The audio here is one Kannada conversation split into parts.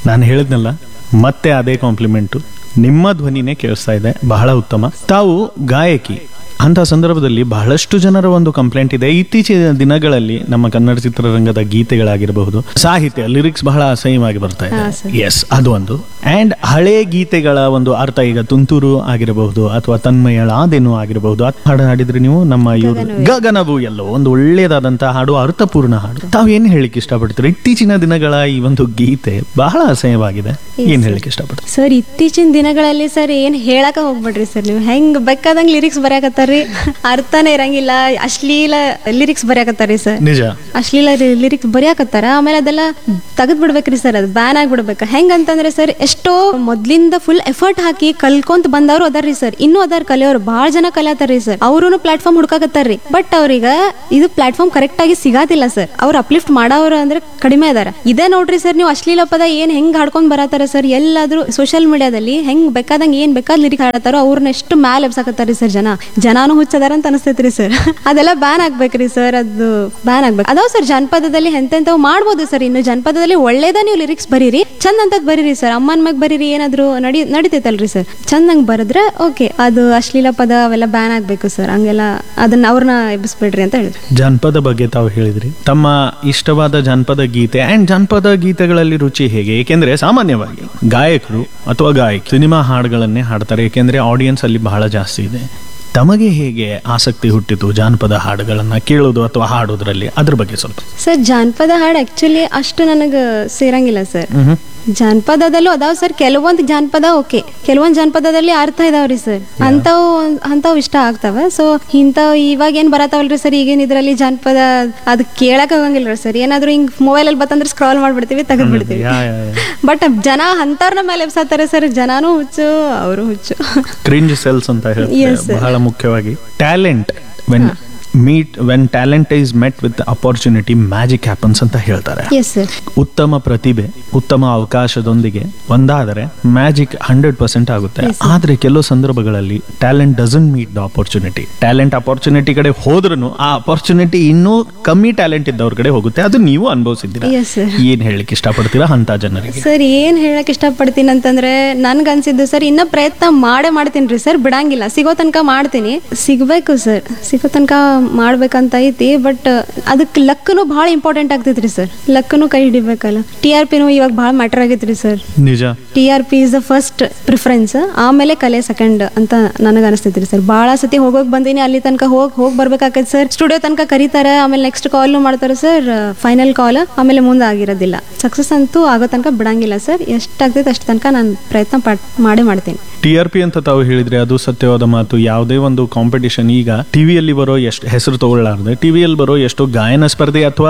ನಾನು ಹೇಳಿದ್ನಲ್ಲ ಮತ್ತೆ ಅದೇ ಕಾಂಪ್ಲಿಮೆಂಟು ನಿಮ್ಮ ಧ್ವನಿನೇ ಕೇಳಿಸ್ತಾ ಇದೆ ಬಹಳ ಉತ್ತಮ ತಾವು ಗಾಯಕಿ ಅಂತ ಸಂದರ್ಭದಲ್ಲಿ ಬಹಳಷ್ಟು ಜನರ ಒಂದು ಕಂಪ್ಲೇಂಟ್ ಇದೆ ಇತ್ತೀಚಿನ ದಿನಗಳಲ್ಲಿ ನಮ್ಮ ಕನ್ನಡ ಚಿತ್ರರಂಗದ ಗೀತೆಗಳಾಗಿರಬಹುದು ಸಾಹಿತ್ಯ ಲಿರಿಕ್ಸ್ ಬಹಳ ಅಸಹ್ಯವಾಗಿ ಬರ್ತಾ ಇದೆ ಹಾ, ಸರ್. ಎಸ್ ಅದು ಒಂದು ಅಂಡ್ ಹಳೆ ಗೀತೆಗಳ ಒಂದು ಅರ್ಥ ಈಗ ತುಂತುರು ಆಗಿರಬಹುದು ಅಥವಾ ತನ್ಮಯಳ ಅದೇನು ಆಗಿರಬಹುದು ಆ ಹಾಡು ಹಾಡಿದ್ರೆ ನೀವು ನಮ್ಮ ಇವರು ಗಗನವೇ. ಗಗನವು ಎಲ್ಲೋ ಒಂದು ಒಳ್ಳೆಯದಾದಂತಹ ಹಾಡು ಅರ್ಥಪೂರ್ಣ ಹಾಡು ತಾವು ಏನ್ ಹೇಳಿಕ್ಕೆ ಇಷ್ಟಪಡ್ತೀರಿ ಇತ್ತೀಚಿನ ದಿನಗಳ ಈ ಒಂದು ಗೀತೆ ಬಹಳ ಅಸಹ್ಯವಾಗಿದೆ ಏನ್ ಹೇಳಿಕ್ಕೆ ಇಷ್ಟಪಡ್ತೀರಿ ಸರ್ ಇತ್ತೀಚಿನ ದಿನಗಳಲ್ಲಿ ಸರ್ ಏನ್ ಹೇಳಕ ಹೋಗ್ಬೇಡ್ರಿ ಸರ್ ನೀವು ಹೆಂಗ್ ಬೇಕಾದಂಗ್ ಲಿರಿಕ್ಸ್ ಬರ್ಯಾಕತ್ತಾರ್ರಿ ಅರ್ಥನೇ ಇರಂಗಿಲ್ಲ ಅಶ್ಲೀಲ ಲಿರಿಕ್ಸ್ ಬರ್ಯಾಕತ್ತಾರ್ರಿ ಸರ್ ನಿಜ ಅಶ್ಲೀಲ ಲಿರಿಕ್ಸ್ ಬರೆಯಾಕತ್ತಾರ ಆಮೇಲೆ ಅದೆಲ್ಲ ತೆಗೆದ್ ಬಿಡ್ಬೇಕ್ರಿ ಸರ್ ಅದು ಬ್ಯಾನ್ ಆಗ್ಬಿಡ್ಬೇಕು ಹೆಂಗಂತಂದ್ರೆ ಸರ್ ಎಷ್ಟೋ ಮೊದ್ಲಿಂದ ಫುಲ್ ಎಫರ್ಟ್ ಹಾಕಿ ಕಲ್ಕೊಂತ ಬಂದವರು ಅದಾರ್ರಿ ಸರ್ ಇನ್ನೂ ಅದಾರ ಕಲಿಯೋರು ಭಾಳ ಜನ ಕಲಿಯತ್ತಾರ್ರಿ ಸರ್ ಅವರು ಪ್ಲಾಟ್ಫಾರ್ಮ್ ಹುಡ್ಕಾಕತ್ತಾರ್ರಿ ಬಟ್ ಅವ್ರೀಗ ಇದು ಪ್ಲಾಟ್ಫಾರ್ಮ್ ಕರೆಕ್ಟ್ ಆಗಿ ಸಿಗಾತಿಲ್ಲ ಸರ್ ಅವ್ರು ಅಪ್ಲಿಫ್ಟ್ ಮಾಡೋರು ಅಂದ್ರೆ ಕಡಿಮೆ ಅದಾರ ಇದೇ ನೋಡ್ರಿ ಸರ್ ನೀವು ಅಶ್ಲೀಲ ಪದ ಏನ್ ಹೆಂಗ್ ಹಾಡ್ಕೊಂಡ್ ಬರತ್ತಾರ ಸರ್ ಎಲ್ಲಾದ್ರೂ ಸೋಷಿಯಲ್ ಮೀಡಿಯಾದಲ್ಲಿ ಹೆಂಗ್ ಬೇಕಾದಂಗ್ ಏನ್ ಬೇಕಾದ್ ಲಿರಿಕ್ ಹಾಡತ್ತಾರೋ ಅವ್ರನ್ನ ಎಷ್ಟು ಮ್ಯಾಲ್ ಎಬ್ಸಾಕತ್ತಾರ್ರಿ ಸರ್ ಜನ ಜನಾನು ಹುಚ್ಚದಾರ ಅಂತ ಅನಿಸ್ತೈತ್ರಿ ಸರ್ ಅದೆಲ್ಲ ಬ್ಯಾನ್ ಆಗ್ಬೇಕ್ರಿ ಸರ್ ಅದು ಬ್ಯಾನ್ ಆಗ್ಬೇಕು ಅದಾವ ಸರ್ ಜನಪದದಲ್ಲಿ ಎಂತೆಂತವ್ ಮಾಡ್ಬೋದು ಸರ್ ಇನ್ನು ಜನಪದದಲ್ಲಿ ಒಳ್ಳೇದ ನೀವು ಲಿರಿಕ್ಸ್ ಬರೀರಿ ಚಂದ ಅಂತದ್ ಬರೀರಿ ಸರ್ ಅಮ್ಮನ ಮ್ಯಾಗ ಬರೀರಿ ಏನಾದ್ರು ನಡಿ ನಡಿತೈತಲ್ರಿ ಸರ್ ಚಂದಂಗ್ ಬರದ್ರೆ ಓಕೆ ಅದು ಅಶ್ಲೀಲ ಪದ ಅವೆಲ್ಲ ಬ್ಯಾನ್ ಆಗ್ಬೇಕು ಸರ್ ಹಂಗೆಲ್ಲ ಅದನ್ನ ಅವ್ರನ್ನ ಎಬ್ಬಿಸ್ಬಿಡ್ರಿ ಅಂತ ಹೇಳಿದ್ರು ಜಾನಪದ ಬಗ್ಗೆ ತಾವು ಹೇಳಿದ್ರಿ ತಮ್ಮ ಇಷ್ಟವಾದ ಜಾನಪದ ಗೀತೆ ಅಂಡ್ ಜಾನಪದ ಗೀತೆಗಳಲ್ಲಿ ರುಚಿ ಹೇಗೆ ಏಕೆಂದ್ರೆ ಸಾಮಾನ್ಯವಾಗಿ ಗಾಯಕರು ಅಥವಾ ಗಾಯಕಿ ಸಿನಿಮಾ ಹಾಡುಗಳನ್ನೇ ಹಾಡ್ತಾರೆ ಏಕೆಂದ್ರೆ ಆಡಿಯನ್ಸ್ ಅಲ್ಲಿ ಬಹಳ ಜಾಸ್ತಿ ಇದೆ ತಮಗೆ ಹೇಗೆ ಆಸಕ್ತಿ ಹುಟ್ಟಿತು ಜಾನಪದ ಹಾಡುಗಳನ್ನ ಕೇಳೋದು ಅಥವಾ ಹಾಡೋದ್ರಲ್ಲಿ ಅದ್ರ ಬಗ್ಗೆ ಸ್ವಲ್ಪ ಸರ್ ಜಾನಪದ ಹಾಡು ಆಕ್ಚುಲಿ ಅಷ್ಟು ನನಗೆ ಸೇರಂಗಿಲ್ಲ ಸರ್ ಮ್ಹೂ. ಜಾನಪದದಲ್ಲೂ ಅದಾವ ಸರ್ ಕೆಲವೊಂದು ಜಾನಪದ ಓಕೆ ಕೆಲವೊಂದು ಜಾನಪದದಲ್ಲಿ ಅರ್ಥ ಇದಾವ್ರಿ ಸರ್ ಅಂಥವು ಅಂಥವು ಇಷ್ಟ ಆಗ್ತಾವ ಸೊ ಇಂಥವು ಇವಾಗ ಏನ್ ಬರತಾವಲ್ರಿ ಸರ್ ಈಗಿನ ಇದ್ರಲ್ಲಿ ಜಾನಪದ ಅದು ಕೇಳಕ್ ಹೋಗಂಗಿಲ್ಲ ಸರ್ ಏನಾದ್ರು ಹಿಂಗ್ ಮೊಬೈಲ್ ಅಲ್ಲಿ ಬತ್ತಂದ್ರೆ ಸ್ಕ್ರಾಲ್ ಮಾಡ್ಬಿಡ್ತೀವಿ ತೆಗೆದು ಬಿಡ್ತೀವಿ ಯಾ, ಯಾ, ಯಾ. ಬಟ್ ಜನ ಅಂತವ್ರನ್ನ ಮೇಲೆ ಎಬ್ಸಾತಾರೆ ಸರ್ ಜನಾನು ಹುಚ್ಚು ಅವರು ಹುಚ್ಚು ಕ್ರಿಂಜ್ ಸೆಲ್ಸ್ ಅಂತ ಹೇಳ್ತಾರೆ Yes, sir. ಬಹಳ ಮುಖ್ಯವಾಗಿ talent when meet when talent is met with opportunity magic happens ಅಂತ ಹೇಳ್ತಾರೆ ಎಸ್ ಸರ್ ಉತ್ತಮ ಪ್ರತಿಭೆ ಉತ್ತಮ ಅವಕಾಶದೊಂದಿಗೆ ಒಂದಾದರೆ ಮ್ಯಾಜಿಕ್ ಹಂಡ್ರೆಡ್ ಪರ್ಸೆಂಟ್ ಆಗುತ್ತೆ ಆದ್ರೆ ಕೆಲವು ಸಂದರ್ಭಗಳಲ್ಲಿ talent doesn't meet the opportunity talent opportunity ಕಡೆ ಹೋದ್ರೂ ಆ ಅಪರ್ಚುನಿಟಿ ಇನ್ನೂ ಕಮ್ಮಿ ಟ್ಯಾಲೆಂಟ್ ಇದ್ದವ್ರ ಕಡೆ ಹೋಗುತ್ತೆ ಅದು ನೀವು ಅನುಭವಿಸಿದ್ದೀರಾ ಎಸ್ ಸರ್ ಏನ್ ಹೇಳಿಕ್ಕೆ ಇಷ್ಟಪಡ್ತೀರಾ ಅಂತ ಜನರಿಗೆ ಸರ್ ಏನ್ ಹೇಳಕ್ ಇಷ್ಟಪಡ್ತೀನಿ ಅಂತಂದ್ರೆ ನನ್ಗೆ ಅನ್ಸಿದ್ದು ಸರ್ ಇನ್ನ ಪ್ರಯತ್ನ ಮಾಡೇ ಮಾಡ್ತೀನಿ ರೀ ಸರ್ ಬಿಡಂಗಿಲ್ಲ ಸಿಗೋ ತನಕ ಮಾಡ್ತೀನಿ ಸಿಗ್ಬೇಕು ಸರ್ ಸಿಗೋ ತನಕ ಮಾಡ್ಬೇಕಂತ ಐತಿ ಬಟ್ ಅದಕ್ಕೆ ಲಕ್ಕನು ಭಾಳ ಇಂಪಾರ್ಟೆಂಟ್ ಆಗ್ತೈತ್ರಿ ಸರ್ ಲಕ್ಕನು ಕೈ ಹಿಡಿಬೇಕಲ್ಲ ಟಿ ಆರ್ ಪಿನೂ ಇವಾಗ ಭಾಳ ಮ್ಯಾಟರ್ ಆಗೈತ್ರಿ ಸರ್ ನಿಜ T R P is the first preference ಆಮೇಲೆ ಕಲೆ ಸೆಕೆಂಡ್ ಅಂತ ನನಗೆ ಅನಿಸ್ತೈತ್ರಿ ಸರ್ ಭಾಳ ಸತಿ ಹೋಗೋಗಿ ಬಂದೀನಿ ಅಲ್ಲಿ ತನಕ ಹೋಗಿ ಹೋಗಿ ಬರ್ಬೇಕಾಗೈತೆ ಸರ್ ಸ್ಟುಡಿಯೋ ತನಕ ಕರೀತಾರೆ ಆಮೇಲೆ ನೆಕ್ಸ್ಟ್ ಕಾಲ್ ಮಾಡ್ತಾರೆ ಸರ್ ಫೈನಲ್ ಕಾಲ್ ಆಮೇಲೆ ಮುಂದೆ ಆಗಿರೋದಿಲ್ಲ ಸಕ್ಸಸ್ ಅಂತೂ ಆಗೋ ತನಕ ಬಿಡಂಗಿಲ್ಲ ಸರ್ ಎಷ್ಟಾಗ್ತೈತೆ ಅಷ್ಟು ತನಕ ನಾನು ಪ್ರಯತ್ನ ಪಟ್ ಮಾಡೇ ಮಾಡ್ತೀನಿ ಟಿ ಆರ್ ಪಿ ಅಂತ ತಾವು ಹೇಳಿದ್ರೆ ಅದು ಸತ್ಯವಾದ ಮಾತು ಯಾವುದೇ ಒಂದು ಕಾಂಪಿಟಿಷನ್ ಈಗ ಟಿವಿಯಲ್ಲಿ ಬರೋ ಎಷ್ಟು ಹೆಸರು ತಗೊಳ್ಳಾರ್ದೆ ಟಿವಿಯಲ್ಲಿ ಬರೋ ಎಷ್ಟು ಗಾಯನ ಸ್ಪರ್ಧೆ ಅಥವಾ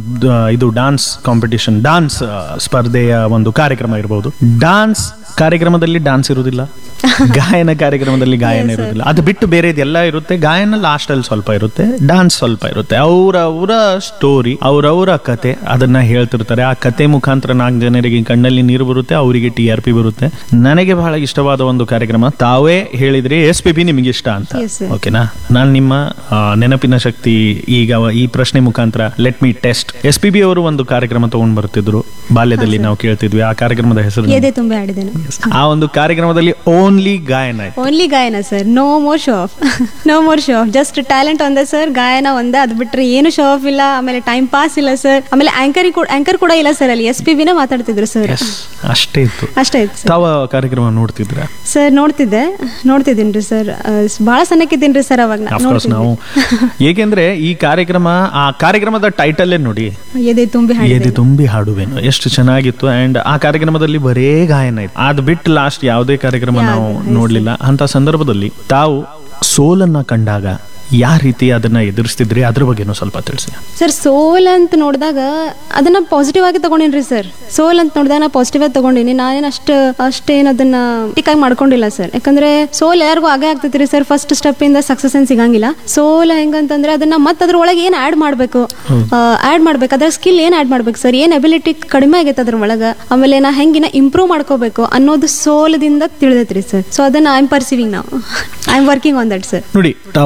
ಇದು ಡಾನ್ಸ್ ಕಾಂಪಿಟಿಷನ್ ಡಾನ್ಸ್ ಸ್ಪರ್ಧೆಯ ಒಂದು ಕಾರ್ಯಕ್ರಮ ಇರಬಹುದು ಡಾನ್ಸ್ ಕಾರ್ಯಕ್ರಮದಲ್ಲಿ ಡಾನ್ಸ್ ಇರುವುದಿಲ್ಲ ಗಾಯನ ಕಾರ್ಯಕ್ರಮದಲ್ಲಿ ಗಾಯನ ಇರುವುದಿಲ್ಲ ಅದು ಬಿಟ್ಟು ಬೇರೆದೆಲ್ಲ ಇರುತ್ತೆ ಗಾಯನ ಲಾಸ್ಟ್ ಅಲ್ಲಿ ಸ್ವಲ್ಪ ಇರುತ್ತೆ ಡಾನ್ಸ್ ಸ್ವಲ್ಪ ಇರುತ್ತೆ ಅವರವರ ಸ್ಟೋರಿ ಅವರವರ ಕತೆ ಅದನ್ನ ಹೇಳ್ತಿರ್ತಾರೆ ಆ ಕತೆ ಮುಖಾಂತರ ನಾಲ್ಕು ಜನರಿಗೆ ಕಣ್ಣಲ್ಲಿ ನೀರು ಬರುತ್ತೆ ಅವರಿಗೆ ಟಿ ಆರ್ ಪಿ ಬರುತ್ತೆ ನನಗೆ ಬಹಳ ಇಷ್ಟವಾದ ಒಂದು ಕಾರ್ಯಕ್ರಮ ತಾವೇ ಹೇಳಿದ್ರಿ ಎಸ್ ಪಿ ಬಿ ನಿಮಗೆ ಇಷ್ಟ ಅಂತ Yes, sir. ಓಕೆನಾ ನಾನು ನಿಮ್ಮ ಆ, ನೆನಪಿನ ಶಕ್ತಿ ಈಗ ಈ ಪ್ರಶ್ನೆ ಮುಖಾಂತರ let me test S P B ಅವರು ಒಂದು ಕಾರ್ಯಕ್ರಮ ತಗೊಂಡ್ ಬರ್ತಿದ್ರು ಬಾಲ್ಯದಲ್ಲಿ ನಾವು ಕೇಳ್ತಿದ್ವಿ ಆ ಕಾರ್ಯಕ್ರಮದ ಹೆಸರು ಎದೆ ತುಂಬೆ ಆಡಿದ್ದೇನೆ ಆ ಒಂದು ಕಾರ್ಯಕ್ರಮದಲ್ಲಿ ಓನ್ಲಿ ಗಾಯನ ಆಯ್ತು ಓನ್ಲಿ ಗಾಯನ sir no more show off no more show off just talent ಒಂದೇ ಸರ್ ಗಾಯನ ಒಂದೇ ಅದು ಬಿಟ್ರೆ ಏನು ಶೋ ಆಫ್ ಇಲ್ಲ ಆಮೇಲೆ ಟೈಮ್ ಪಾಸ್ ಇಲ್ಲ ಸರ್ ಆಮೇಲೆ ಆಂಕರ್ ಆಂಕರ್ ಕೂಡ ಇಲ್ಲ ಸರ್ ಅಲ್ಲಿ ಎಸ್ ಪಿ ಬಿನೇ ಮಾತಾಡ್ತಿದ್ರು ಸರ್ ಎಸ್ ಅಷ್ಟೇ ಇತ್ತು ಅಷ್ಟೇ ಆಯ್ತು ಸರ್ ತಾವ ಕಾರ್ಯಕ್ರಮ ನೋಡ್ತಿದ್ರ ಸರ್ ನೋಡ್ತಿದ್ದೆ ನೋಡ್ತಿದ್ದೀನಿ ರೀ ಸರ್ ಭಾಳ ಸಣ್ಣಕ್ಕಿದ್ದೀನಿ ರೀ ಸರ್ ಅವಾಗ ನಾ ಅಫ್ಕೋರ್ಸ್ ನಾವು ಏಕೆಂದ್ರೆ ಈ ಕಾರ್ಯಕ್ರಮ ಆ ಕಾರ್ಯಕ್ರಮದ ಟೈಟಲ್ಲೇ ನೋಡಿ ಎದೆ ತುಂಬಿ ಎದೆ ಹಾಡಿದೆ ತುಂಬಿ ಹಾಡುವೆನು ಎಷ್ಟು ಚೆನ್ನಾಗಿತ್ತು ಅಂಡ್ ಆ ಕಾರ್ಯಕ್ರಮದಲ್ಲಿ ಬರೇ ಗಾಯನ ಇತ್ತು ಅದ್ ಬಿಟ್ಟು ಲಾಸ್ಟ್ ಯಾವುದೇ ಕಾರ್ಯಕ್ರಮ ನಾವು ನೋಡ್ಲಿಲ್ಲ ಅಂತ ಸಂದರ್ಭದಲ್ಲಿ ತಾವು ಸೋಲನ್ನ ಕಂಡಾಗ ಯಾವ ರೀತಿ ಅದನ್ನ ಎದುರಿಸ್ತಿದ್ರಿ ಅದ್ರ ಬಗ್ಗೆನೂ ಸ್ವಲ್ಪ ತಿಳಿಸಿ ಸರ್ ಸೋಲ್ ಅಂತ ನೋಡಿದಾಗ ಅದನ್ನ ಪಾಸಿಟಿವ್ ಆಗಿ ತಗೊಂಡಿನ್ರಿ ಸರ್ ಸೋಲ್ ಅಂತ ನೋಡಿದಾಗ ನಾ ಪಾಸಿಟಿವ್ ಆಗಿ ತಗೊಂಡಿನಿ ನಾನೇನು ಅಷ್ಟು ಅಷ್ಟೇನು ಅದನ್ನ ಟಿಕಾಗಿ ಮಾಡ್ಕೊಂಡಿಲ್ಲ ಸರ್ ಯಾಕಂದ್ರೆ ಸೋಲ್ ಯಾರಿಗೂ ಆಗೇ ಆಗ್ತೈತಿ ಸರ್ ಫಸ್ಟ್ ಸ್ಟೆಪ್ ಇಂದ ಸಕ್ಸಸ್ ಏನ್ ಸಿಗಂಗಿಲ್ಲ ಸೋಲ್ ಹೆಂಗಂತಂದ್ರೆ ಅದನ್ನ ಮತ್ತೆ ಅದ್ರ ಒಳಗೆ ಏನ್ ಆಡ್ ಮಾಡ್ಬೇಕು ಆಡ್ ಮಾಡ್ಬೇಕು ಅದ್ರ ಸ್ಕಿಲ್ ಏನ್ ಆಡ್ ಮಾಡ್ಬೇಕು ಸರ್ ಏನ್ ಅಬಿಲಿಟಿ ಕಡಿಮೆ ಆಗೈತೆ ಅದ್ರ ಒಳಗ ಆಮೇಲೆ ನಾ ಹೆಂಗಿನ ಇಂಪ್ರೂವ್ ಮಾಡ್ಕೋಬೇಕು ಅನ್ನೋದು ಸೋಲದಿಂದ ತಿಳಿದೈತ್ರಿ ಸರ್ ಸೊ ಅದನ್ನ ಐ ಆಮ್ ಪರ್ಸಿವಿಂಗ್ ನಾವು I am working on that sir ನೋಡಿ ತಾವು ಗಾಯನ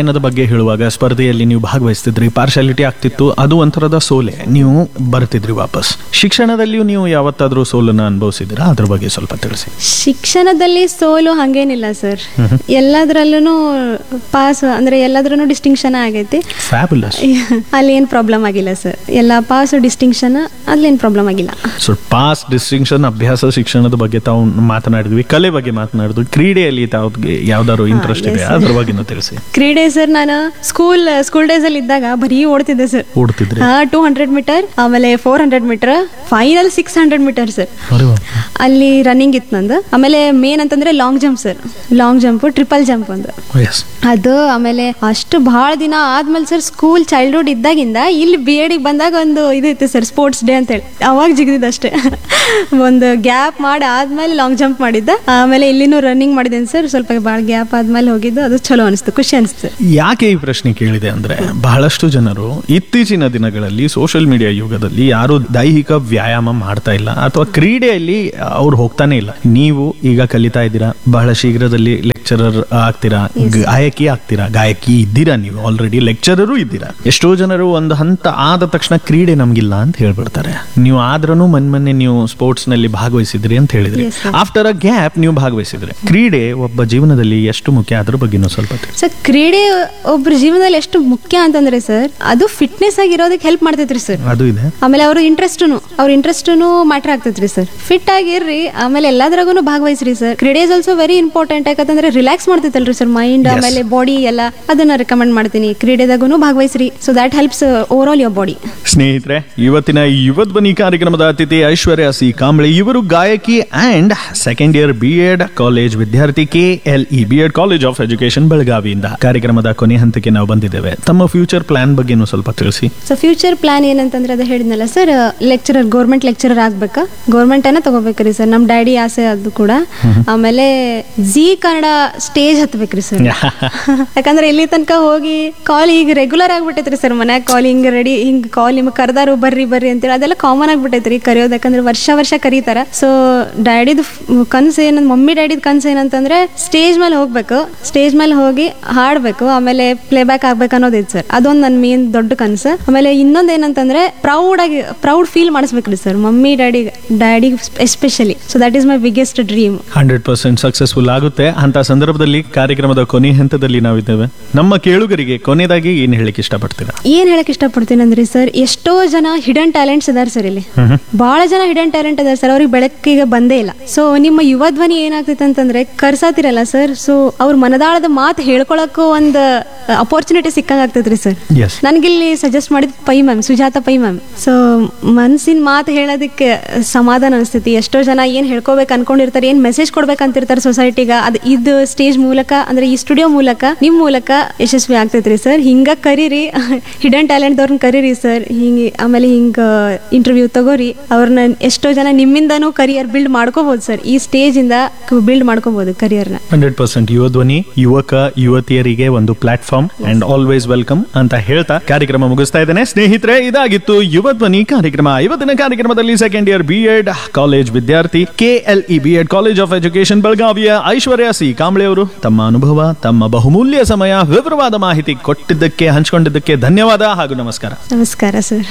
ಗಾಯನದ ಬಗ್ಗೆ ಹೇಳುವಾಗ ಸ್ಪರ್ಧೆಯಲ್ಲಿ ನೀವು ಭಾಗವಹಿಸ್ತಿದ್ರಿ ಪಾರ್ಶಾಲಿಟಿ ಆಗ್ತಿತ್ತು ಅದು ಒಂಥರದ ಸೋಲೆ ನೀವು ಬರ್ತಿದ್ರಿ ವಾಪಸ್ ಶಿಕ್ಷಣದಲ್ಲಿಯೂ ನೀವು ಯಾವತ್ತಾದ್ರೂ ಸೋಲನ್ನ ಅನುಭವಿಸಿದಿರಾ ಅದ್ರ ಬಗ್ಗೆ ಸ್ವಲ್ಪ ತಿಳಿಸಿ ಶಿಕ್ಷಣದಲ್ಲಿ ಸೋಲು ಹಂಗೇನಿಲ್ಲ ಸರ್ ಎಲ್ಲದ್ರಲ್ಲೂ ಪಾಸ್ ಅಂದ್ರೆ ಎಲ್ಲದ್ರೂ ಡಿಸ್ಟಿಂಕ್ಷನ್ ಆಗೈತಿ ಫ್ಯಾಬುಲಸ್ ಅಲ್ಲಿ ಏನು ಪ್ರಾಬ್ಲಮ್ ಆಗಿಲ್ಲ ಸರ್ ಎಲ್ಲ ಪಾಸ್ ಡಿಸ್ಟಿಂಕ್ಷನ್ ಅಲ್ಲೇನು ಪ್ರಾಬ್ಲಮ್ ಆಗಿಲ್ಲ ಸೊ ಪಾಸ್ ಡಿಸ್ಟಿಂಕ್ಷನ್ ಅಭ್ಯಾಸ ಶಿಕ್ಷಣದ ಬಗ್ಗೆ ತಾವು ಮಾತನಾಡಿದ್ವಿ ಕಲೆ ಬಗ್ಗೆ ಮಾತನಾಡಿದ್ವಿ ಕ್ರೀಡೆಯಲ್ಲಿ ತಾವ್ಗೆ ಯಾವ್ದಾದ್ರು ಇಂಟ್ರೆಸ್ಟ್ ಇದೆ ಅದ್ರ ಬಗ್ಗೆನೂ ತಿಳಿಸಿ ಕ್ರೀಡೆ ಸರ್ ನಾನು ಸ್ಕೂಲ್ ಸ್ಕೂಲ್ ಡೇಸ್ ಅಲ್ಲಿ ಇದ್ದಾಗ ಬರೀ ಓಡ್ತಿದ್ದೆ ಸರ್ ಓಡ್ತಿದ್ರಿ ಹಾ ಟೂ ಹಂಡ್ರೆಡ್ ಮೀಟರ್ ಆಮೇಲೆ four hundred metre final six hundred metre sir ಅರೆ ವಾ. ಅಲ್ಲಿ ರನ್ನಿಂಗ್ ಇತ್ತು ನಂದು ಆಮೇಲೆ ಮೇನ್ ಅಂತಂದ್ರೆ long jump sir long jump triple jump ಒಂದು Yes. ಅದು ಆಮೇಲೆ ಅಷ್ಟು ಬಹಳ ದಿನ ಆದ್ಮೇಲೆ ಸರ್ ಸ್ಕೂಲ್ ಚೈಲ್ಡ್ಹುಡ್ ಇದ್ದಾಗಿಂದ ಇಲ್ಲಿ ಬಿ ಎಡಿಗೆ ಬಂದಾಗ ಒಂದು ಇದು ಇತ್ತು ಸರ್ ಸ್ಪೋರ್ಟ್ಸ್ ಡೇ ಅಂತೇಳಿ ಅವಾಗ ಜಿಗಿದಿದ್ದಷ್ಟೇ ಒಂದು ಗ್ಯಾಪ್ ಮಾಡಿ ಆದ್ಮೇಲೆ ಲಾಂಗ್ ಜಂಪ್ ಮಾಡಿದ್ದ ಆಮೇಲೆ ಇಲ್ಲಿನೂ ರನ್ನಿಂಗ್ ಮಾಡಿದ್ದೇನೆ ಸರ್ ಸ್ವಲ್ಪ ಭಾಳ ಗ್ಯಾಪ್ ಆದ್ಮೇಲೆ ಹೋಗಿದ್ದು ಅದು ಚಲೋ ಅನಿಸ್ತು ಖುಷಿ ಅನಿಸ್ತು ಯಾಕೆ ಈ ಪ್ರಶ್ನೆ ಕೇಳಿದೆ ಅಂದ್ರೆ ಬಹಳಷ್ಟು ಜನರು ಇತ್ತೀಚಿನ ದಿನಗಳಲ್ಲಿ ಸೋಷಿಯಲ್ ಮೀಡಿಯಾ ಯುಗದಲ್ಲಿ ಯಾರು ದೈಹಿಕ ವ್ಯಾಯಾಮ ಮಾಡ್ತಾ ಇಲ್ಲ ಅಥವಾ ಕ್ರೀಡೆಯಲ್ಲಿ ಅವ್ರು ಹೋಗ್ತಾನೆ ಇಲ್ಲ ನೀವು ಈಗ ಕಲಿತಾ ಇದ್ದೀರಾ ಬಹಳ ಶೀಘ್ರದಲ್ಲಿ ಲೆಕ್ಚರರ್ ಆಗ್ತೀರಾ ಗಾಯಕಿ ಆಗ್ತೀರಾ ಗಾಯಕಿ ಇದ್ದೀರಾ ನೀವು ಆಲ್ರೆಡಿ ಲೆಕ್ಚರರು ಇದ್ದೀರಾ ಎಷ್ಟೋ ಜನರು ಒಂದು ಹಂತ ಆದ ತಕ್ಷಣ ಕ್ರೀಡೆ ನಮ್ಗಿಲ್ಲ ಅಂತ ಹೇಳ್ಬಿಡ್ತಾರೆ ನೀವು ಆದ್ರೂ ಮನ್ ಮೊನ್ನೆ ನೀವು ಸ್ಪೋರ್ಟ್ಸ್ ನಲ್ಲಿ ಭಾಗವಹಿಸಿದ್ರಿ ಅಂತ ಹೇಳಿದ್ರಿ Yes, sir. After a gap ನೀವು ಭಾಗವಹಿಸಿದ್ರಿ ಕ್ರೀಡೆ ಒಬ್ಬ ಜೀವನದಲ್ಲಿ ಎಷ್ಟು ಮುಖ್ಯ ಅದ್ರ ಬಗ್ಗೆನೂ ಸ್ವಲ್ಪ ತಿಳಿಸಿ. ಸರ್ ಕ್ರೀಡೆ ಒಬ್ರ ಜೀವನದಲ್ಲಿ ಎಷ್ಟು ಮುಖ್ಯ ಅಂತಂದ್ರೆ ಸರ್ ಅದು ಫಿಟ್ನೆಸ್ ಆಗಿರೋದಕ್ಕೆ ಹೆಲ್ಪ್ ಮಾಡ್ತೈತ್ರಿ ಸರ್ ಅದು ಇದೆ ಆಮೇಲೆ ಅವ್ರ ಇಂಟ್ರೆಸ್ಟ್ನು ಅವ್ರ ಇಂಟ್ರೆಸ್ಟ್ನು ಮ್ಯಾಟ್ರ್ ಆಗ್ತೈತ್ರಿ ಸರ್ ಫಿಟ್ ಆಗಿರ್ರಿ ಆಮೇಲೆ ಎಲ್ಲದ್ರಾಗೂ ಭಾಗವಹಿಸ್ರಿ ಸರ್ ಕ್ರೀಡೆ ಇಸ್ ಆಲ್ಸೋ ವೆರಿ ಇಂಪಾರ್ಟೆಂಟ್ ಯಾಕಂತಂದ್ರೆ ರಿಲ್ಯಾಕ್ಸ್ ಮಾಡ್ತೈತಲ್ರಿ ಸರ್ ಮೈಂಡ್ Yes. ಆಮೇಲೆ ಬಾಡಿ ಎಲ್ಲ ಅದನ್ನ ರೆಕಮೆಂಡ್ ಮಾಡ್ತೀನಿ ಕ್ರೀಡೆದಾಗೂ ಭಾಗವಹಿಸ್ರಿ so that helps over all your body ಸ್ನೇಹಿತರೆ ಇವತ್ತಿನ ಯುವ ಧ್ವನಿ ಕಾರ್ಯಕ್ರಮದ ಅತಿಥಿ ಐಶ್ವರ್ಯ ಸಿ ಕಾಂಬ್ಳೆ ಇವರು ಗಾಯಕಿ and second year B Ed college ವಿದ್ಯಾರ್ಥಿ K L E B Ed college of education ಬೆಳಗಾವಿಯಿಂದ ಕಾರ್ಯಕ್ರಮದ ಕೊನೆ ಹಂತಕ್ಕೆ ನಾವು ಬಂದಿದ್ದೇವೆ ತಮ್ಮ ಫ್ಯೂಚರ್ ಪ್ಲಾನ್ ಬಗ್ಗೆನೂ ಸ್ವಲ್ಪ ತಿಳಿಸಿ ಸೊ ಫ್ಯೂಚರ್ ಪ್ಲಾನ್ ಏನಂತಂದ್ರೆ ಅದು ಹೇಳಿದ್ನಲ್ಲ ಸರ್ ಲೆಕ್ಚರರ್ ಗೌರ್ಮೆಂಟ್ ಲೆಕ್ಚರರ್ ಆಗ್ಬೇಕಾ ಗೌರ್ಮೆಂಟ್ ಅನ್ನ ತಗೋಬೇಕ್ರಿ ಸರ್ ನಮ್ಮ ಡ್ಯಾಡಿ ಆಸೆ ಅದು ಕೂಡ ಆಮೇಲೆ ಜಿ ಕನ್ನಡ ಸ್ಟೇಜ್ ಹತ್ಬೇಕ್ರಿ ಸರ್ ಯಾಕಂದ್ರೆ ಇಲ್ಲಿ ತನಕ ಹೋಗಿ ಕಾಲ್ ಈಗ ರೆಗ್ಯುಲರ್ ಆಗ್ಬಿಟ್ಟೈತ್ರಿ ಸರ್ ಮನ್ಯಾಗ ಕಾಲ್ ಹಿಂಗ್ ರೆಡಿ ಹಿಂಗ್ ಕಾಲ್ ನಿಮ್ಗೆ ಕರ್ದಾರು ಬರ್ರಿ ಬರ್ರಿ ಅಂತೇಳಿ ಅದೆಲ್ಲ ಕಾಮನ್ ಆಗ್ಬಿಟ್ಟೈತ್ರಿ ಕರೆಯೋದು ಯಾಕಂದ್ರೆ ವರ್ಷ ವರ್ಷ ಕರೀತಾರ ಸೊ ಡ್ಯಾಡಿದು ಕನ್ಸು ಏನಂದ್ ಮಮ್ಮಿ ಡ್ಯಾಡಿದ್ ಕನ್ಸು ಏನಂತಂದ್ರೆ ಸ್ಟೇಜ್ ಮೇಲೆ ಹೋಗ್ಬೇಕು ಸ್ಟೇಜ್ ಮೇಲೆ ಹೋಗಿ ಹಾಡ್ಬೇಕು ಆಮೇಲೆ ಪ್ಲೇ ಬ್ಯಾಕ್ ಆಗ್ಬೇಕು ಅನ್ನೋದಿತ್ತು ಸರ್ ಅದೊಂದು ನನ್ನ ಮೇನ್ ದೊಡ್ಡ ಕನಸು ಆಮೇಲೆ ಇನ್ನೊಂದು ಏನಂತಂದ್ರೆ ಪ್ರೌಡ್ ಆಗಿ ಪ್ರೌಡ್ ಫೀಲ್ ಮಾಡಿಸ್ಬೇಕ್ರಿ sir mummy daddy daddy especially so that is my biggest dream hundred percent successful ಆಗುತ್ತೆ ಅಂತ ಸಂದರ್ಭದಲ್ಲಿ ಕಾರ್ಯಕ್ರಮದ ಕೊನೆ ಹಂತದಲ್ಲಿ ನಾವಿದ್ದೇವೆ ನಮ್ಮ ಕೇಳುಗರಿಗೆ ಕೊನೆಯದಾಗಿ ಏನ್ ಹೇಳಿಕ್ಕೆ ಇಷ್ಟಪಡ್ತೀರಾ ಏನ್ ಹೇಳಕ್ ಇಷ್ಟಪಡ್ತೀನಿ ಅಂದ್ರೆ ಸರ್ ಎಷ್ಟೋ ಜನ ಹಿಡನ್ ಟ್ಯಾಲೆಂಟ್ಸ್ ಇದಾರೆ ಸರ್ ಇಲ್ಲಿ ಬಹಳ ಜನ ಹಿಡನ್ ಟ್ಯಾಲೆಂಟ್ ಇದಾರೆ ಸರ್ ಅವ್ರಿಗೆ ಬೆಳಕಿಗೆ ಬಂದೇ ಇಲ್ಲ ಸೊ ನಿಮ್ಮ ಯುವ ಧ್ವನಿ ಏನಾಗ್ತೈತೆ ಅಂತಂದ್ರೆ ಕರ್ಸಾತಿರಲ್ಲ ಸರ್ ಸೊ ಅವ್ರ ಮನದಾಳದ ಮಾತು ಹೇಳ್ಕೊಳಕ್ಕೂ ಒಂದು ಅಪರ್ಚುನಿಟಿ ಸಿಕ್ಕಂಗ ಆಗ್ತೈತ್ರಿ ಸರ್ ಎಸ್ ನನಗಿಲ್ಲಿ ಸಜೆಸ್ಟ್ ಮಾಡಿದ Pai ma'am Sujatha Pai ma'am so ಮನ್ಸಿನ ಮಾತು ಹೇಳೋದಕ್ಕೆ ಸಮಾಧಾನ ಅನಿಸ್ತೈತಿ ಎಷ್ಟೋ ಜನ ಏನು ಹೇಳ್ಕೊಬೇಕು ಅನ್ಕೊಂಡಿರ್ತಾರೆ ಏನು ಮೆಸೇಜ್ ಕೊಡ್ಬೇಕಂತಿರ್ತಾರೆ ಸೊಸೈಟಿಗೆ ಅದು ಇದು ಸ್ಟೇಜ್ ಮೂಲಕ ಅಂದ್ರೆ ಈ ಸ್ಟುಡಿಯೋ ಮೂಲಕ ನಿಮ್ಮ ಮೂಲಕ ಯಶಸ್ವಿ ಆಗ್ತೈತ್ರಿ ಸರ್ ಹಿಂಗ ಕರೀರಿ ಹಿಡನ್ ಟ್ಯಾಲೆಂಟ್ದವ್ರನ್ನ ಕರೀರಿ ಸರ್ ಹಿಂಗೆ ಆಮೇಲೆ ಹಿಂಗೆ ಇಂಟರ್ವ್ಯೂ ತಗೋರಿ ಅವ್ರನ್ನ ಎಷ್ಟೋ ಜನ ನಿಮ್ಮಿಂದನೂ ಕರಿಯರ್ ಬಿಲ್ಡ್ ಮಾಡ್ಕೋಬಹುದು ಸರ್ ಈ ಸ್ಟೇಜಿಂದ ಬಿಲ್ಡ್ ಮಾಡ್ಕೋಬಹುದು ಕರಿಯರ್ನ ಹಂಡ್ರೆಡ್ ಪರ್ಸೆಂಟ್ ಯುವ ಧ್ವನಿ ಯುವಕ ಯುವತಿಯರಿಗೆ ಒಂದು ಪ್ಲಾಟ್ಫಾರ್ಮ್ ಅಂಡ್ ಆಲ್ವೇಸ್ ವೆಲ್ಕಮ್ ಅಂತ ಹೇಳ್ತಾ ಕಾರ್ಯಕ್ರಮ ಮುಗಿಸ್ತಾ ಇದ್ದೇನೆ ಸ್ನೇಹಿತರೆ ಇದಾಗಿತ್ತು ಯುವ ಧ್ವನಿ ಕಾರ್ಯಕ್ರಮ ಇವತ್ತಿನ ಕಾರ್ಯಕ್ರಮದಲ್ಲಿ second year B Ed college ವಿದ್ಯಾರ್ಥಿ K L E B Ed college of education ಬೆಳಗಾವಿಯ ಐಶ್ವರ್ಯ ಸಿ ಕಾಂಬ್ಳೆ ಅವರು ತಮ್ಮ ಅನುಭವ ತಮ್ಮ ಬಹುಮೂಲ್ಯ ಸಮಯ ವಿವರವಾದ ಮಾಹಿತಿ ಕೊಟ್ಟಿದ್ದಕ್ಕೆ ಹಂಚಿಕೊಂಡಿದ್ದಕ್ಕೆ ಧನ್ಯವಾದ ಹಾಗೂ ನಮಸ್ಕಾರ ನಮಸ್ಕಾರ ಸರ್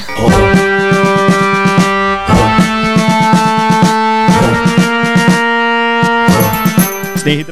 ಸ್ನೇಹಿತರೆ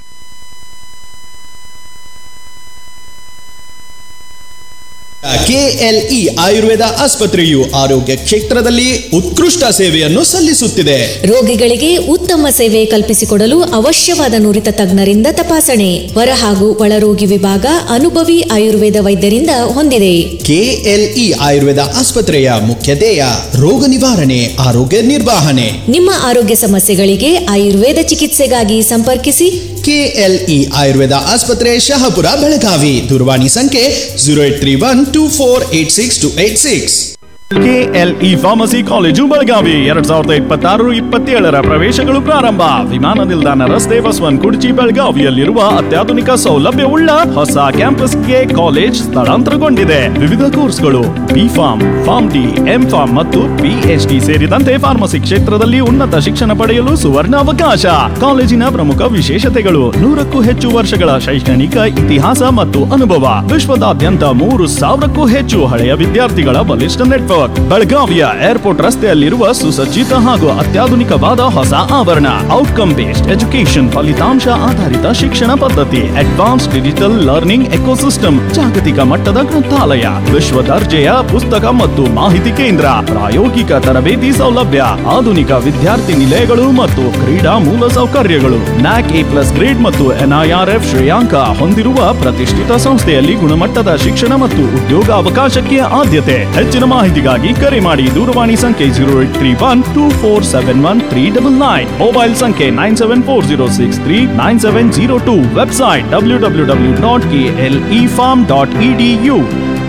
ಕೆಎಲ್ಇ ಆಯುರ್ವೇದ ಆಸ್ಪತ್ರೆಯು ಆರೋಗ್ಯ ಕ್ಷೇತ್ರದಲ್ಲಿ ಉತ್ಕೃಷ್ಟ ಸೇವೆಯನ್ನು ಸಲ್ಲಿಸುತ್ತಿದೆ ರೋಗಿಗಳಿಗೆ ಉತ್ತಮ ಸೇವೆ ಕಲ್ಪಿಸಿಕೊಡಲು ಅವಶ್ಯವಾದ ನುರಿತ ತಜ್ಞರಿಂದ ತಪಾಸಣೆ ಹೊರ ಹಾಗೂ ಒಳರೋಗಿ ವಿಭಾಗ ಅನುಭವಿ ಆಯುರ್ವೇದ ವೈದ್ಯರಿಂದ ಹೊಂದಿದೆ ಕೆಎಲ್ಇ ಆಯುರ್ವೇದ ಆಸ್ಪತ್ರೆಯ ಮುಖ್ಯ ಧ್ಯೇಯ ರೋಗ ನಿವಾರಣೆ ಆರೋಗ್ಯ ನಿರ್ವಹಣೆ ನಿಮ್ಮ ಆರೋಗ್ಯ ಸಮಸ್ಯೆಗಳಿಗೆ ಆಯುರ್ವೇದ ಚಿಕಿತ್ಸೆಗಾಗಿ ಸಂಪರ್ಕಿಸಿ ಕೆಎಲ್ಇ ಆಯುರ್ವೇದ ಆಸ್ಪತ್ರೆ ಶಹಾಪುರ ಬೆಳಗಾವಿ ದೂರವಾಣಿ ಸಂಖ್ಯೆ zero eight three one two four eight six two eight six KLE pharmacy college Belagavi ಎರಡ್ ಸಾವಿರದ ಇಪ್ಪತ್ತಾರು ಇಪ್ಪತ್ತೇಳರ ಪ್ರವೇಶಗಳು ಪ್ರಾರಂಭ ವಿಮಾನ ನಿಲ್ದಾಣ ರಸ್ತೆ ಬಸವನ್ ಕುರ್ಚಿ ಬೆಳಗಾವಿಯಲ್ಲಿರುವ ಅತ್ಯಾಧುನಿಕ ಸೌಲಭ್ಯವುಳ್ಳ ಹೊಸ ಕ್ಯಾಂಪಸ್ಗೆ ಕಾಲೇಜ್ ಸ್ಥಳಾಂತರಗೊಂಡಿದೆ ವಿವಿಧ ಕೋರ್ಸ್ಗಳು B Pharm Pharm D M Pharm ಮತ್ತು ಪಿಎಚ್ಡಿ ಸೇರಿದಂತೆ ಫಾರ್ಮಸಿ ಕ್ಷೇತ್ರದಲ್ಲಿ ಉನ್ನತ ಶಿಕ್ಷಣ ಪಡೆಯಲು ಸುವರ್ಣ ಅವಕಾಶ ಕಾಲೇಜಿನ ಪ್ರಮುಖ ವಿಶೇಷತೆಗಳು ನೂರಕ್ಕೂ ಹೆಚ್ಚು ವರ್ಷಗಳ ಶೈಕ್ಷಣಿಕ ಇತಿಹಾಸ ಮತ್ತು ಅನುಭವ ವಿಶ್ವದಾದ್ಯಂತ ಮೂರು ಸಾವಿರಕ್ಕೂ ಹೆಚ್ಚು ಹಳೆಯ ವಿದ್ಯಾರ್ಥಿಗಳ ಬಲಿಷ್ಠ ನೆಟ್ವರ್ಕ್ ಬೆಳಗಾವಿಯ ಏರ್ಪೋರ್ಟ್ ರಸ್ತೆಯಲ್ಲಿರುವ ಸುಸಜ್ಜಿತ ಹಾಗೂ ಅತ್ಯಾಧುನಿಕವಾದ ಹೊಸ ಆವರಣ ಔಟ್ಕಮ್ ಬೇಸ್ಡ್ ಎಜುಕೇಶನ್ ಫಲಿತಾಂಶ ಆಧಾರಿತ ಶಿಕ್ಷಣ ಪದ್ಧತಿ ಅಡ್ವಾನ್ಸ್ ಡಿಜಿಟಲ್ ಲರ್ನಿಂಗ್ ಎಕೋಸಿಸ್ಟಮ್ ಜಾಗತಿಕ ಮಟ್ಟದ ಗ್ರಂಥಾಲಯ ವಿಶ್ವ ದರ್ಜೆಯ ಪುಸ್ತಕ ಮತ್ತು ಮಾಹಿತಿ ಕೇಂದ್ರ ಪ್ರಾಯೋಗಿಕ ತರಬೇತಿ ಸೌಲಭ್ಯ ಆಧುನಿಕ ವಿದ್ಯಾರ್ಥಿ ನಿಲಯಗಳು ಮತ್ತು ಕ್ರೀಡಾ ಮೂಲ ಸೌಕರ್ಯಗಳು ನ್ಯಾಕ್ ಎ ಪ್ಲಸ್ ಗ್ರೇಡ್ ಮತ್ತು ಎನ್ಐಆರ್ಎಫ್ ಶ್ರೇಯಾಂಕ ಹೊಂದಿರುವ ಪ್ರತಿಷ್ಠಿತ ಸಂಸ್ಥೆಯಲ್ಲಿ ಗುಣಮಟ್ಟದ ಶಿಕ್ಷಣ ಮತ್ತು ಉದ್ಯೋಗಾವಕಾಶಕ್ಕೆ ಆದ್ಯತೆ ಹೆಚ್ಚಿನ ಮಾಹಿತಿಗಾಗಿ ಕರೆ ಮಾಡಿ ದೂರವಾಣಿ ಸಂಖ್ಯೆ zero eight three one two four seven one three double nine mobile ಸಂಖ್ಯೆ nine seven four zero six three nine seven zero two website W W W dot K L E farm dot E D U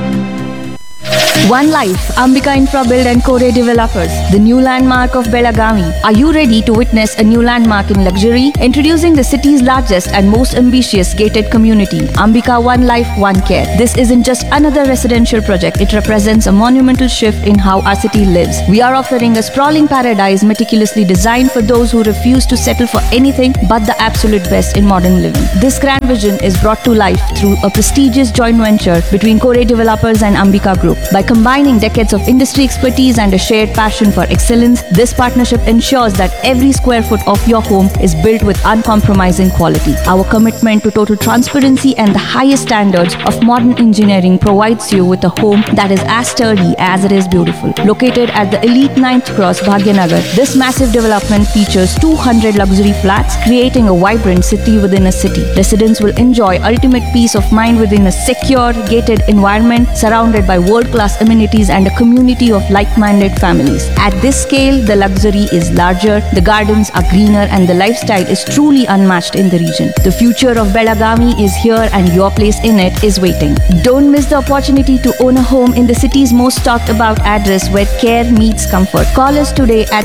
One Life, Ambika Infra Build and Core Developers, the new landmark of Belagavi. Are you ready to witness a new landmark in luxury? Introducing the city's largest and most ambitious gated community, Ambika One Life, One Care. This isn't just another residential project, it represents a monumental shift in how our city lives. We are offering a sprawling paradise meticulously designed for those who refuse to settle for anything but the absolute best in modern living. This grand vision is brought to life through a prestigious joint venture between Core Developers and Ambika Group. By combining decades of industry expertise and a shared passion for excellence, this partnership ensures that every square foot of your home is built with uncompromising quality. Our commitment to total transparency and the highest standards of modern engineering provides you with a home that is as sturdy as it is beautiful. Located at the elite 9th Cross, Bhagyanagar, this massive development features 200 luxury flats, creating a vibrant city within a city. Residents will enjoy ultimate peace of mind within a secure, gated environment surrounded by world-class amenities and a community of like-minded families. At this scale, the luxury is larger, the gardens are greener, and the lifestyle is truly unmatched in the region. The future of Belagavi is here and your place in it is waiting. Don't miss the opportunity to own a home in the city's most talked about address where care meets comfort. Call us today at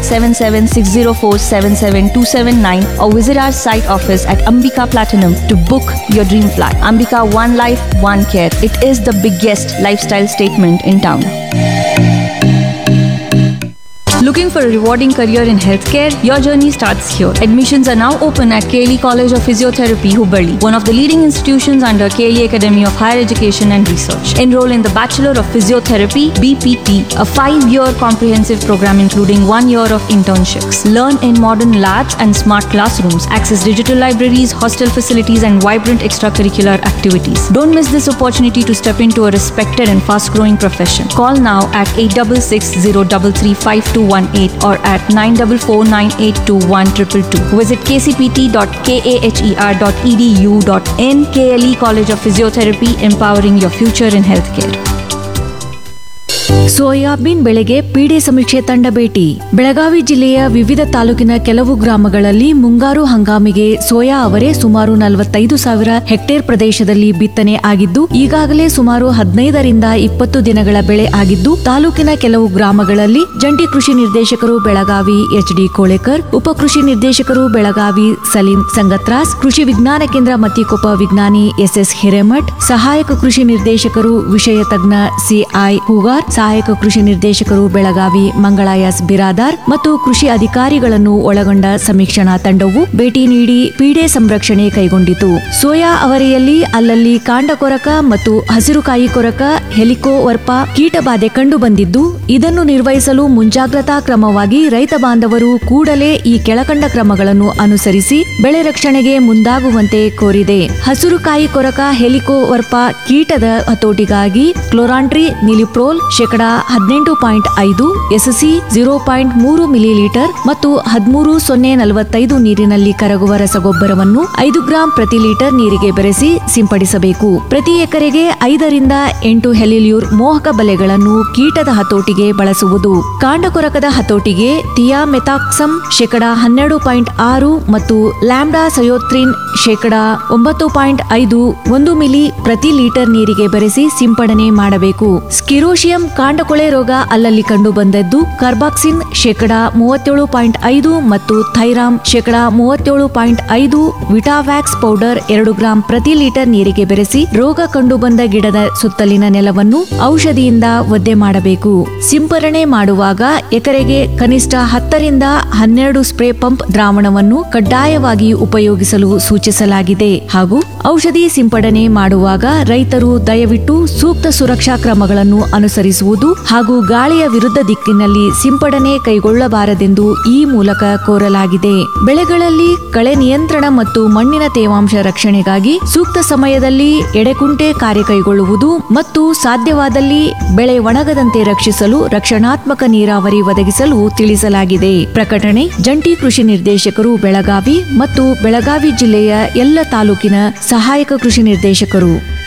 77604-77279 or visit our site office at Ambika Platinum to book your dream flat. Ambika One Life, One Care. It is the biggest lifestyle statement in town. Looking for a rewarding career in healthcare? Your journey starts here. Admissions are now open at KLE College of Physiotherapy, Hubballi, one of the leading institutions under KLE Academy of Higher Education and Research. Enroll in the Bachelor of Physiotherapy (BPT), a five-year comprehensive program including one year of internships. Learn in modern labs and smart classrooms. Access digital libraries, hostel facilities, and vibrant extracurricular activities. Don't miss this opportunity to step into a respected and fast-growing profession. Call now at 866 or at 944982122. Visit kcpt.kaher.edu.in KLE College of Physiotherapy, empowering your future in healthcare. Soybean ಬೆಳೆಗೆ ಪೀಡೆ ಸಮೀಕ್ಷೆ ತಂಡ ಭೇಟಿ ಬೆಳಗಾವಿ ಜಿಲ್ಲೆಯ ವಿವಿಧ ತಾಲೂಕಿನ ಕೆಲವು ಗ್ರಾಮಗಳಲ್ಲಿ ಮುಂಗಾರು ಹಂಗಾಮಿಗೆ ಸೋಯಾ ಅವರೆ ಸುಮಾರು ನಲವತ್ತೈದು ಸಾವಿರ ಹೆಕ್ಟೇರ್ ಪ್ರದೇಶದಲ್ಲಿ ಬಿತ್ತನೆ ಆಗಿದ್ದು ಈಗಾಗಲೇ ಸುಮಾರು ಹದಿನೈದರಿಂದ ಇಪ್ಪತ್ತು ದಿನಗಳ ಬೆಳೆ ಆಗಿದ್ದು ತಾಲೂಕಿನ ಕೆಲವು ಗ್ರಾಮಗಳಲ್ಲಿ ಜಂಟಿ ಕೃಷಿ ನಿರ್ದೇಶಕರು ಬೆಳಗಾವಿ ಎಚ್ ಡಿ ಕೋಳೆಕರ್ ಉಪ ಕೃಷಿ ನಿರ್ದೇಶಕರು ಬೆಳಗಾವಿ ಸಲೀಂ ಸಂಗತ್ರಾಸ್ ಕೃಷಿ ವಿಜ್ಞಾನ ಕೇಂದ್ರ ಮತ್ತಿಕೊಪ್ಪ ವಿಜ್ಞಾನಿ ಎಸ್ಎಸ್ ಹಿರೇಮಠ್ ಸಹಾಯಕ ಕೃಷಿ ನಿರ್ದೇಶಕರು ವಿಷಯ ತಜ್ಞ ಸಿಐ ಹೂಗಾರ್ ಸಹಾಯಕ ಕೃಷಿ ನಿರ್ದೇಶಕರು ಬೆಳಗಾವಿ ಮಂಗಳಾಯಸ್ ಬಿರಾದಾರ್ ಮತ್ತು ಕೃಷಿ ಅಧಿಕಾರಿಗಳನ್ನು ಒಳಗೊಂಡ ಸಮೀಕ್ಷಣಾ ತಂಡವು ಭೇಟಿ ನೀಡಿ ಪೀಡೆ ಸಂರಕ್ಷಣೆ ಕೈಗೊಂಡಿತು ಸೋಯಾ ಅವರೆಯಲ್ಲಿ ಅಲ್ಲಲ್ಲಿ ಕಾಂಡ ಕೊರಕ ಮತ್ತು ಹಸಿರುಕಾಯಿ ಕೊರಕ ಹೆಲಿಕೋವರ್ಪ ಕೀಟ ಬಾಧೆ ಕಂಡು ಬಂದಿದ್ದು ಇದನ್ನು ನಿರ್ವಹಿಸಲು ಮುಂಜಾಗ್ರತಾ ಕ್ರಮವಾಗಿ ರೈತ ಬಾಂಧವರು ಕೂಡಲೇ ಈ ಕೆಳಕಂಡ ಕ್ರಮಗಳನ್ನು ಅನುಸರಿಸಿ ಬೆಳೆ ರಕ್ಷಣೆಗೆ ಮುಂದಾಗುವಂತೆ ಕೋರಿದೆ ಹಸಿರುಕಾಯಿ ಕೊರಕ ಹೆಲಿಕೋವರ್ಪ ಕೀಟದ ಹತೋಟಿಗಾಗಿ ಕ್ಲೋರಾಂಟ್ರಿ ನಿಲಿಪ್ರೋಲ್ ಶೇಕಡಾ ಹದಿನೆಂಟು ಪಾಯಿಂಟ್ ಐದು ಎಸ್ಎಸ್ಸಿ ಜೀರೋ ಪಾಯಿಂಟ್ ಮೂರು ಮಿಲಿಲೀಟರ್ ಮತ್ತು ಹದಿಮೂರು ಸೊನ್ನೆ ನಲವತ್ತೈದು ನೀರಿನಲ್ಲಿ ಕರಗುವ ರಸಗೊಬ್ಬರವನ್ನು ಐದು ಗ್ರಾಂ ಪ್ರತಿ ಲೀಟರ್ ನೀರಿಗೆ ಬೆರೆಸಿ ಸಿಂಪಡಿಸಬೇಕು ಪ್ರತಿ ಎಕರೆಗೆ ಐದರಿಂದ ಎಂಟು ಹೆಲಿಲ್ಯೂರ್ ಮೋಹಕ ಬಲೆಗಳನ್ನು ಕೀಟದ ಹತೋಟಿಗೆ ಬಳಸುವುದು ಕಾಂಡಕೊರಕದ ಹತೋಟಿಗೆ ಥಿಯಾಮೆಥಾಕ್ಸಮ್ ಶೇಕಡಾ ಹನ್ನೆರಡು ಪಾಯಿಂಟ್ ಆರು ಮತ್ತು ಲ್ಯಾಂಬ್ಡಾ ಸಯೋತ್ರಿನ್ ಶೇಕಡ ಒಂಬತ್ತು ಪಾಯಿಂಟ್ ಐದು ಒಂದು ಮಿಲಿ ಪ್ರತಿ ಲೀಟರ್ ನೀರಿಗೆ ಬೆರೆಸಿ ಸಿಂಪಡಣೆ ಮಾಡಬೇಕು ಸ್ಕಿರೋಶಿಯಂ ಕಾಂಡಕೊಳೆ ರೋಗ ಅಲ್ಲಲ್ಲಿ ಕಂಡು ಬಂದದ್ದು ಕಾರ್ಬಾಕ್ಸಿನ್ ಶೇಕಡ ಮೂವತ್ತೇಳು ಪಾಯಿಂಟ್ ಐದು ಮತ್ತು ಥೈರಾಮ್ ಶೇಕಡ ಮೂವತ್ತೇಳು ಪಾಯಿಂಟ್ ಐದು ವಿಟಾವ್ಯಾಕ್ಸ್ ಪೌಡರ್ ಎರಡು ಗ್ರಾಂ ಪ್ರತಿ ಲೀಟರ್ ನೀರಿಗೆ ಬೆರೆಸಿ ರೋಗ ಕಂಡುಬಂದ ಗಿಡದ ಸುತ್ತಲಿನ ನೆಲವನ್ನು ಔಷಧಿಯಿಂದ ಒದ್ದೆ ಮಾಡಬೇಕು ಸಿಂಪರಣೆ ಮಾಡುವಾಗ ಎಕರೆಗೆ ಕನಿಷ್ಠ ಹತ್ತರಿಂದ ಹನ್ನೆರಡು ಸ್ಪ್ರೇ ಪಂಪ್ ದ್ರಾವಣವನ್ನು ಕಡ್ಡಾಯವಾಗಿ ಉಪಯೋಗಿಸಲು ಸೂಚಿಸಲಾಗಿದೆ ಹಾಗೂ ಔಷಧಿ ಸಿಂಪಡಣೆ ಮಾಡುವಾಗ ರೈತರು ದಯವಿಟ್ಟು ಸೂಕ್ತ ಸುರಕ್ಷಾ ಕ್ರಮಗಳನ್ನು ಅನುಸರಿಸುವುದು ಹಾಗೂ ಗಾಳಿಯ ವಿರುದ್ಧ ದಿಕ್ಕಿನಲ್ಲಿ ಸಿಂಪಡಣೆ ಕೈಗೊಳ್ಳಬಾರದೆಂದು ಈ ಮೂಲಕ ಕೋರಲಾಗಿದೆ ಬೆಳೆಗಳಲ್ಲಿ ಕಳೆ ನಿಯಂತ್ರಣ ಮತ್ತು ಮಣ್ಣಿನ ತೇವಾಂಶ ರಕ್ಷಣೆಗಾಗಿ ಸೂಕ್ತ ಸಮಯದಲ್ಲಿ ಎಡೆಕುಂಟೆ ಕಾರ್ಯ ಕೈಗೊಳ್ಳುವುದು ಮತ್ತು ಸಾಧ್ಯವಾದಲ್ಲಿ ಬೆಳೆ ಒಣಗದಂತೆ ರಕ್ಷಿಸಲು ರಕ್ಷಣಾತ್ಮಕ ನೀರಾವರಿ ಒದಗಿಸಲು ತಿಳಿಸಲಾಗಿದೆ ಪ್ರಕಟಣೆ ಜಂಟಿ ಕೃಷಿ ನಿರ್ದೇಶಕರು ಬೆಳಗಾವಿ ಮತ್ತು ಬೆಳಗಾವಿ ಜಿಲ್ಲೆಯ ಎಲ್ಲ ತಾಲೂಕಿನ ಸಹಾಯಕ ಕೃಷಿ ನಿರ್ದೇಶಕರು